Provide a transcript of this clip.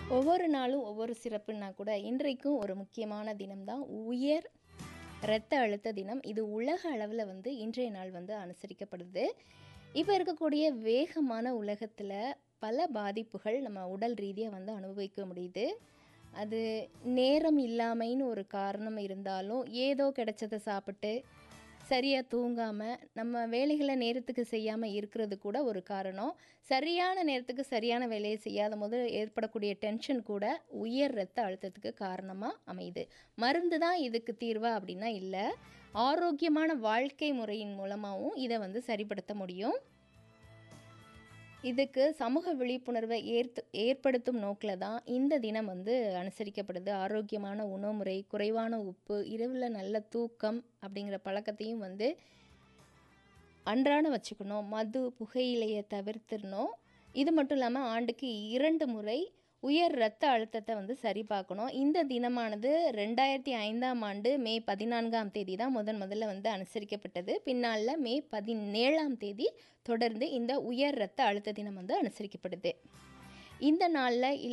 ஒவ்வொரு நாளும் ஒவ்வொரு சிறப்புன்னா கூட இன்றைக்கும் ஒரு முக்கியமான தினம்தான் உயர் இரத்த அழுத்த தினம் இது உலக அளவில் வந்து இன்றைய நாள் வந்து அனுசரிக்கப்படுது இப்போ இருக்கக்கூடிய வேகமான உலகத்தில் பல பாதிப்புகள் நம்ம உடல் ரீதியாக வந்து அனுபவிக்க முடியுது அது நேரம் இல்லாமைன்னு ஒரு காரணம் இருந்தாலும் ஏதோ கிடைச்சதை சாப்பிட்டு சரியாக தூங்காமல் நம்ம வேலைகளை நேரத்துக்கு செய்யாமல் இருக்கிறது கூட ஒரு காரணம் சரியான நேரத்துக்கு சரியான வேலையை செய்யாத போது ஏற்படக்கூடிய டென்ஷன் கூட உயர் ரத்த அழுத்தத்துக்கு காரணமாக அமையுது மருந்து தான் இதுக்கு தீர்வா அப்படின்னா இல்லை ஆரோக்கியமான வாழ்க்கை முறையின் மூலமாகவும் இதை வந்து சரிப்படுத்த முடியும் இதுக்கு சமூக விழிப்புணர்வை ஏற்று ஏற்படுத்தும் நோக்கில் தான் இந்த தினம் வந்து அனுசரிக்கப்படுது ஆரோக்கியமான உணவு முறை குறைவான உப்பு இரவில் நல்ல தூக்கம் அப்படிங்கிற பழக்கத்தையும் வந்து அன்றாட வச்சுக்கணும் மது புகையிலையை தவிர்த்திடணும் இது மட்டும் இல்லாமல் ஆண்டுக்கு இரண்டு முறை உயர் இரத்த அழுத்தத்தை வந்து சரி பார்க்கணும் இந்த தினமானது ரெண்டாயிரத்தி ஐந்தாம் ஆண்டு மே பதினான்காம் தேதி தான் முதன் முதல்ல வந்து அனுசரிக்கப்பட்டது பின்னால் மே பதினேழாம் தேதி தொடர்ந்து இந்த உயர் இரத்த அழுத்த தினம் வந்து அனுசரிக்கப்படுது இந்த நாளில்